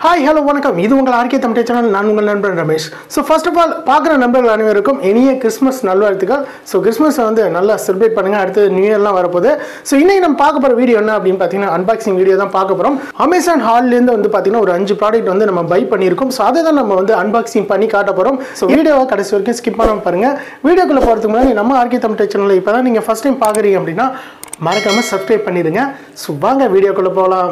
hi hello வணக்கம் இது உங்கள் ஆர்கே தமிழ் சேனல் நான் உங்கள் நண்பன் Ramesh so first of all பார்க்குற நண்பர்கள் அனைவருக்கும் இனிய கிறிஸ்மஸ் நல்வாழ்த்துக்கள் ஸோ கிறிஸ்மஸை வந்து நல்லா செலிப்ரேட் பண்ணுங்கள் அடுத்து நியூ இயர்லாம் வரப்போகுது ஸோ இன்னைக்கு நம்ம பார்க்க போகிற வீடியோ என்ன அப்படின்னு பார்த்தீங்கன்னா அன்பாக்சிங் வீடியோ தான் பார்க்க போகிறோம் அமேசான் ஹால்லேருந்து வந்து பார்த்தீங்கன்னா ஒரு அஞ்சு ப்ராடக்ட் வந்து நம்ம பை பண்ணியிருக்கோம் ஸோ அதை தான் நம்ம வந்து அன்பாக்சிங் பண்ணி காட்ட போகிறோம் ஸோ வீடியோவை கடைசி வரைக்கும் ஸ்கிப் பண்ணாமல் பாருங்கள் வீடியோக்குள்ளே போகிறதுக்கு முன்னாடி நம்ம ஆர்கே தமிழ் சேனலில் இப்போ தான் நீங்கள் ஃபஸ்ட் டைம் பார்க்குறீங்க அப்படின்னா மறக்காமல் சப்ஸ்கிரைப் பண்ணிடுங்க ஸோ வாங்க வீடியோக்குள்ளே போகலாம்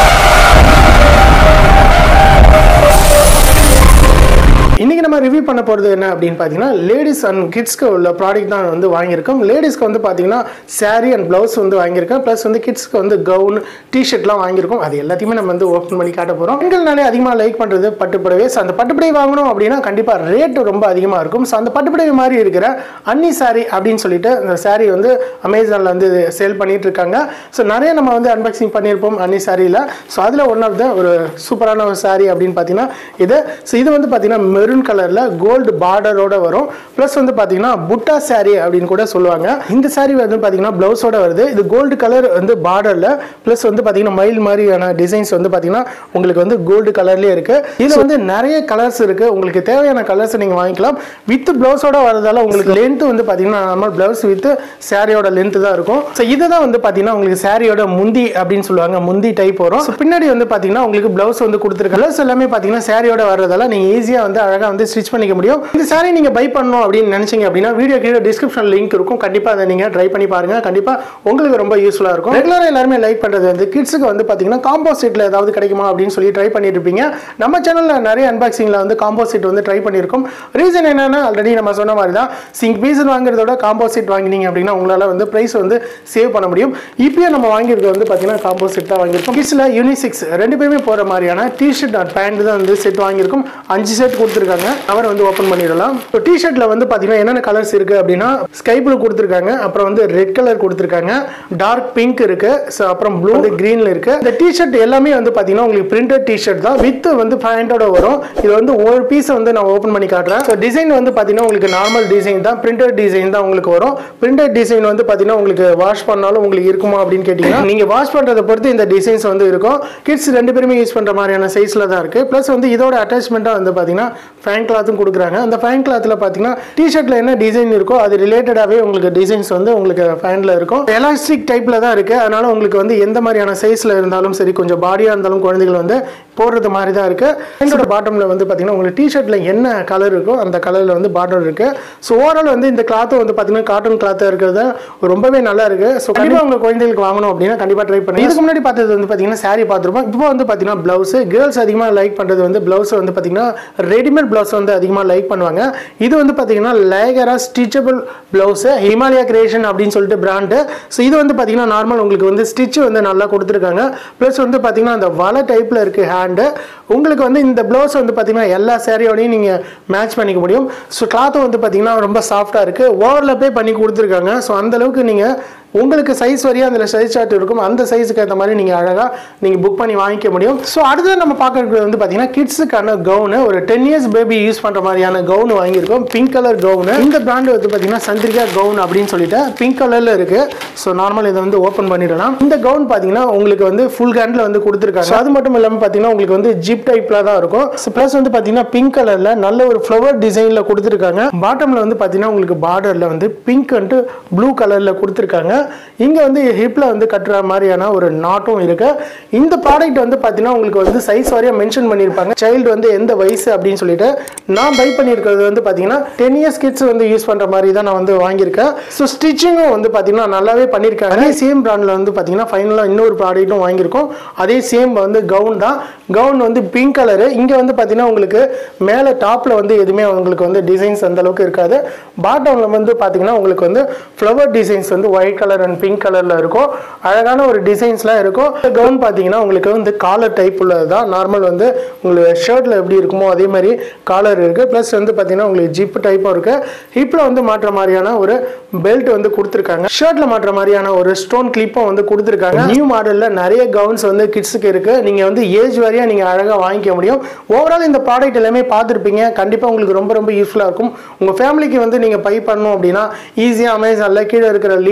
இன்னைக்கு நம்ம ரிவ்யூ பண்ண போகிறது என்ன அப்படின்னு பார்த்தீங்கன்னா லேடிஸ் அண்ட் கிட்ஸ்க்கு உள்ள ப்ராடக்ட் தான் வந்து வாங்கியிருக்கோம் லேடிஸ்க்கு வந்து பார்த்தீங்கன்னா saree அண்ட் ப்ளவுஸ் வந்து வாங்கியிருக்கோம் ப்ளஸ் வந்து கிட்ஸ்க்கு வந்து கவுன் டிஷர்ட்லாம் வாங்கியிருக்கோம் அது எல்லாத்தையுமே நம்ம வந்து ஓப்பன் பண்ணி காட்ட போகிறோம் பெண்கள்னாலே அதிகமாக லைக் பண்ணுறது பட்டுப்புடவை ஸோ அந்த பட்டுப்புடவை வாங்கணும் அப்படின்னா கண்டிப்பாக ரேட் ரொம்ப அதிகமாக இருக்கும் ஸோ அந்த பட்டுப்புடவை மாதிரி இருக்கிற அன்னி saree அப்படின்னு சொல்லிட்டு அந்த saree வந்து அமேசானில் வந்து சேல் பண்ணிட்டு இருக்காங்க ஸோ நிறைய நம்ம வந்து அன்பாக்சிங் பண்ணியிருப்போம் அன்னி சாரியில் ஸோ அதில் ஒன் ஆஃப் த ஒரு சூப்பரான ஒரு saree அப்படின்னு பார்த்தீங்கன்னா இது ஸோ இது வந்து பார்த்தீங்கன்னா மெரூன் கலரில் கோல்டு பார்டரோட வரும் ப்ளஸ் வந்து பார்த்தீங்கன்னா புட்டா saree அப்படின்னு கூட சொல்லுவாங்க இந்த saree வந்து பார்த்தீங்கன்னா ப்ளவுஸோட வருது இது கோல்டு கலர் வந்து பார்டரில் ப்ளஸ் வந்து பார்த்தீங்கன்னா மயில் மாதிரியான டிசைன்ஸ் வந்து பார்த்தீங்கன்னா உங்களுக்கு வந்து கோல்டு கலர்லேயே இருக்குது இதில் வந்து நிறைய கலர்ஸ் இருக்குது உங்களுக்கு தேவையான கலர்ஸ் நீங்கள் வாங்கிக்கலாம் வித் ப்ளவுஸோட வரதால உங்களுக்கு லென்த் வந்து பார்த்தீங்கன்னா நார்மல் ப்ளவுஸ் வித் சாரியோட லென்த் தான் இருக்கும் ஸோ இதுதான் வந்து பார்த்தீங்கன்னா உங்களுக்கு சாரியோட முந்தி அப்படின்னு சொல்லுவாங்க முந்தி டைப் வரும் So, பின்னாடி வந்து பார்த்தீங்கன்னா உங்களுக்கு ப்ளவுஸ் வந்து கொடுத்துருக்க ப்ளவுஸ் எல்லாமே பார்த்தீங்கன்னா சாரியோட வர்றதால நீங்கள் ஈஸியாக வந்து அழகாக வந்து ஸ்டிச் பண்ணிக்க முடியும் இந்த சாரி நீங்கள் பை பண்ணணும் அப்படின்னு நினைச்சீங்க அப்படின்னா வீடியோ கீழே டிஸ்கிரிப்ஷன் லிங்க் இருக்கும் கண்டிப்பாக அதை நீங்கள் ட்ரை பண்ணி பாருங்க கண்டிப்பாக உங்களுக்கு ரொம்ப யூஸ்ஃபுல்லாக இருக்கும் ரெகுலராக எல்லாருமே லைக் பண்ணுறது வந்து கிட்ஸுக்கு வந்து பார்த்தீங்கன்னா காம்போசிட்டில் ஏதாவது கிடைக்குமா அப்படின்னு சொல்லி ட்ரை பண்ணிட்டு இருப்பீங்க நம்ம சேனலில் நிறைய அன்பாக்சிங்கில் வந்து காம்போசிட் வந்து ட்ரை பண்ணியிருக்கோம் ரீசன் என்னன்னா ஆல்ரெடி நம்ம சொன்ன மாதிரி தான் சிங் பீஸ் வாங்குறதோட காம்போசிட் வாங்கினீங்க அப்படின்னா உங்களால் வந்து ப்ரைஸ் வந்து சேவ் பண்ண முடியும் இப்பயும் நம்ம வாங்கியிருக்கிறது வந்து பார்த்தீங்கன்னா காம்போசிட் தான் வாங்கியிருக்கோம் கிட்ஸில் யூனிசிக்ஸ் ரெண்டு பேருமே போகிற மாதிரியான டிஷர்ட் அண்ட் பேண்ட் தான் வந்து செட் வாங்கியிருக்கோம் அஞ்சு செட் கொடுத்துருக்காங்க அவர் வந்து ஓப்பன் பண்ணிடலாம் இப்போ டிஷர்ட்டில் வந்து பார்த்தீங்கன்னா என்னென்ன கலர்ஸ் இருக்குது அப்படின்னா ஸ்கை ப்ளூ கொடுத்துருக்காங்க அப்புறம் வந்து ரெட் கலர் கொடுத்துருக்காங்க டார்க் பிங்க் இருக்கு ஸோ அப்புறம் ப்ளூ வந்து க்ரீனில் இருக்கு இந்த டிஷர்ட் எல்லாமே வந்து பார்த்தீங்கன்னா உங்களுக்கு பிரிண்டட் டிஷர்ட் தான் வித் வந்து பேண்டோட வரும் இது வந்து ஒரு பீஸை வந்து நான் ஓப்பன் பண்ணி காட்டுறேன் ஸோ டிசைன் வந்து பார்த்தீங்கன்னா உங்களுக்கு நார்மல் டிசைன் தான் பிரிண்டட் டிசைன் தான் உங்களுக்கு வரும் பிரிண்டட் டிசைன் வந்து பார்த்தீங்கன்னா உங்களுக்கு வாஷ் பண்ணாலும் உங்களுக்கு இருக்குமா அப்படின்னு கேட்டிங்கன்னா நீங்கள் வாஷ் பண்ணுறதை பொறுத்து இந்த டிசைன்ஸ் வந்து இருக்கும் கிட்ஸ் ரெண்டு பேருமே யூஸ் பண்ணுற மாதிரியான சைஸில் தான் இருக்குது ப்ளஸ் வந்து இதோட அட்டாச்மெண்ட்டாக வந்து பார்த்தீங்கன்னா ஃபேன் கிளாத்தும் கொடுக்குறாங்க அந்த ஃபேன் கிளாத்தில் பார்த்தீங்கன்னா டிஷர்ட்டில் என்ன டிசைன் இருக்கோ அது ரிலேட்டடாகவே உங்களுக்கு டிசைன்ஸ் வந்து உங்களுக்கு ஃபேனில் இருக்கும் எலாஸ்டிக் டைப்பில் தான் இருக்குது அதனால உங்களுக்கு வந்து எந்த மாதிரியான சைஸில் இருந்தாலும் சரி கொஞ்சம் பாடியாக இருந்தாலும் குழந்தைகள் வந்து போடுறது மாதிரி தான் இருக்குது என்னோட பாட்டமில் வந்து பார்த்தீங்கன்னா உங்களுக்கு டிஷர்ட்டில் என்ன கலர் இருக்கோ அந்த கலரில் வந்து பார்டர் இருக்குது ஸோ ஓவரால் வந்து இந்த கிளாத்தும் வந்து பார்த்தீங்கன்னா காட்டன் கிளாத்தாக இருக்கிறது ரொம்பவே நல்லா இருக்குது ஸோ கண்டிப்பாக உங்கள் குழந்தைகளுக்கு வாங்கணும் அப்படின்னா கண்டிப்பாக ட்ரை பண்ணுங்க இதுக்கு முன்னாடி பார்த்தது வந்து பார்த்தீங்கன்னா saree பார்த்துருப்போம் இப்போ வந்து பார்த்தீங்கன்னா ப்ளவுஸ் கேர்ள்ஸ் அதிகமாக லைக் பண்ணுறது வந்து ப்ளவுஸ் வந்து பார்த்தீங்கன்னா ரெடிமேட் ப்ளவுஸ் வந்து அதிகமாக லைக் பண்ணுவாங்க இது வந்து பார்த்தீங்கன்னா லேகரா ஸ்டிச்சபிள் ப்ளவுஸு ஹிமாலயா கிரியேஷன் அப்படின்னு சொல்லிட்டு பிராண்டு ஸோ இது வந்து பார்த்தீங்கன்னா நார்மல் உங்களுக்கு வந்து ஸ்டிச் வந்து நல்லா கொடுத்துருக்காங்க ப்ளஸ் வந்து பார்த்தீங்கன்னா அந்த வலை டைப்பில் இருக்குது ஹேண்டு உங்களுக்கு வந்து இந்த ப்ளவுஸ் வந்து பார்த்தீங்கன்னா எல்லா சேரீயோடையும் நீங்கள் மேட்ச் பண்ணிக்க முடியும் ஸோ கிளாத்தும் வந்து பார்த்தீங்கன்னா ரொம்ப சாஃப்டாக இருக்குது ஓவர்லப்பே பண்ணி கொடுத்துருக்காங்க ஸோ அந்தளவுக்கு நீங்கள் உங்களுக்கு சைஸ் வரையும் அதில் சைஸ் சார்ட் இருக்கும் அந்த சைஸுக்கு ஏற்ற மாதிரி நீங்கள் அழகாக நீங்கள் புக் பண்ணி வாங்கிக்க முடியும் ஸோ அடுத்தது நம்ம பார்க்கறது வந்து பார்த்தீங்கன்னா கிட்ஸுக்கான கவுனு ஒரு டென் இயர்ஸ் பேபி யூஸ் பண்ணுற மாதிரியான கவுன் வாங்கியிருக்கோம் பிங்க் கலர் கவுனு இந்த பிராண்டு வந்து பார்த்தீங்கன்னா சந்திரிகா கவுன் அப்படின்னு சொல்லிட்டு பிங்க் கலரில் இருக்குது ஸோ நார்மல் இதை வந்து ஓப்பன் பண்ணிடலாம் இந்த கவுன் பார்த்தீங்கன்னா உங்களுக்கு வந்து ஃபுல் ஹேண்டில் வந்து கொடுத்துருக்காங்க So அது மட்டும் இல்லாமல் பார்த்தீங்கன்னா உங்களுக்கு வந்து ஜிப் டைப்பில் தான் இருக்கும் ஸோ ப்ளஸ் வந்து பார்த்தீங்கன்னா பிங்க் கலரில் நல்ல ஒரு ஃப்ளவர் டிசைனில் கொடுத்துருக்காங்க பாட்டமில் வந்து பார்த்தீங்கன்னா உங்களுக்கு பார்டரில் வந்து பிங்க் அண்ட் ப்ளூ கலரில் கொடுத்துருக்காங்க இங்கே வந்து ஹிப்பில் வந்து கட்டுற மாதிரியான ஒரு நாட்டும் இருக்கு இந்த ப்ராடக்ட் வந்து பார்த்தீங்கன்னா உங்களுக்கு வந்து சைஸ் வரையா மென்ஷன் பண்ணியிருப்பாங்க சைல்டு வந்து எந்த வயசு அப்படின்னு சொல்லிட்டு நான் பை பண்ணியிருக்கிறது வந்து பார்த்தீங்கன்னா டென் இயர்ஸ் கிட்ஸ் வந்து யூஸ் பண்ணுற மாதிரி தான் நான் வந்து வாங்கியிருக்கேன் ஸோ ஸ்டிச்சிங்கும் வந்து பார்த்தீங்கன்னா நல்லாவே பண்ணியிருக்காங்க அதே சேம் பிராண்டில் வந்து பார்த்தீங்கன்னா ஃபைனலாக இன்னொரு ப்ராடக்ட்டும் வாங்கியிருக்கோம் அதே சேம் வந்து கவுன் தான் கவுன் வந்து பிங்க் கலரு இங்கே வந்து பார்த்தீங்கன்னா உங்களுக்கு மேலே டாப்பில் வந்து எதுவுமே உங்களுக்கு வந்து டிசைன்ஸ் அந்த அளவுக்கு இருக்காது பாட்டமில் வந்து பார்த்தீங்கன்னா உங்களுக்கு வந்து ஃப்ளவர் டிசைன்ஸ் வந்து ஒயிட் கலர் அண்ட் பிங்க் கலரில் இருக்கும் அழகான ஒரு டிசைன்ஸ்லாம் இருக்கும் கவுன் பார்த்தீங்கன்னா உங்களுக்கு வந்து காலர் டைப் உள்ளது தான் நார்மல் வந்து உங்களுக்கு ஷர்ட்டில் எப்படி இருக்குமோ அதே மாதிரி காலர் இருக்குது ப்ளஸ் வந்து பார்த்தீங்கன்னா உங்களுக்கு ஜிப் டைப்பும் இருக்குது ஹிப்பில் வந்து மாற்ற மாதிரியான ஒரு பெல்ட் வந்து கொடுத்துருக்காங்க ஷர்ட்டில் மாற்ற மாதிரியான ஒரு ஸ்டோன் கிளிப்பும் வந்து கொடுத்துருக்காங்க நியூ மாடலில் நிறைய கவுன்ஸ் வந்து கிட்ஸுக்கு இருக்குது நீங்கள் வந்து ஏஜ் வரையாக நீங்கள் அழகாக வாங்கிக்க முடியும் ஓவரால் இந்த ப்ராடக்ட் எல்லாமே பார்த்துருப்பீங்க கண்டிப்பாக உங்களுக்கு ரொம்ப ரொம்ப யூஸ்ஃபுல்லாக இருக்கும் உங்கள் ஃபேமிலிக்கு வந்து நீங்கள் பை பண்ணணும் அப்படின்னா ஈஸியாக அமேசானில் கீழே இருக்கிற லிங்க் மூலயமா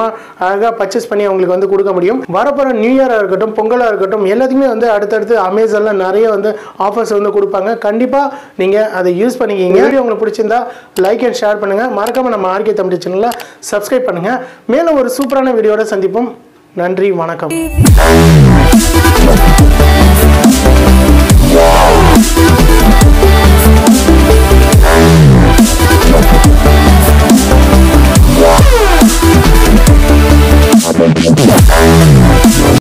மூலியமாக அழகாக பர்ச்சேஸ் பண்ணி அவங்களுக்கு வந்து கொடுக்க முடியும் வரப்போகிற நியூ இயராக இருக்கட்டும் பொங்கலாக இருக்கட்டும் எல்லாத்துக்குமே வந்து அடுத்தடுத்து அமேசானில் நிறைய வந்து ஆஃபர்ஸ் வந்து கொடுப்பாங்க கண்டிப்பாக நீங்கள் அதை யூஸ் பண்ணிக்கிங்க வீடியோ உங்களுக்கு பிடிச்சிருந்தா லைக் அண்ட் ஷேர் பண்ணுங்கள் மறக்காமல் நம்ம ஆர்கே தமிழ் சேனலை சப்ஸ்கிரைப் பண்ணுங்கள் மேலும் ஒரு சூப்பரான வீடியோட சந்திப்போம் நன்றி வணக்கம்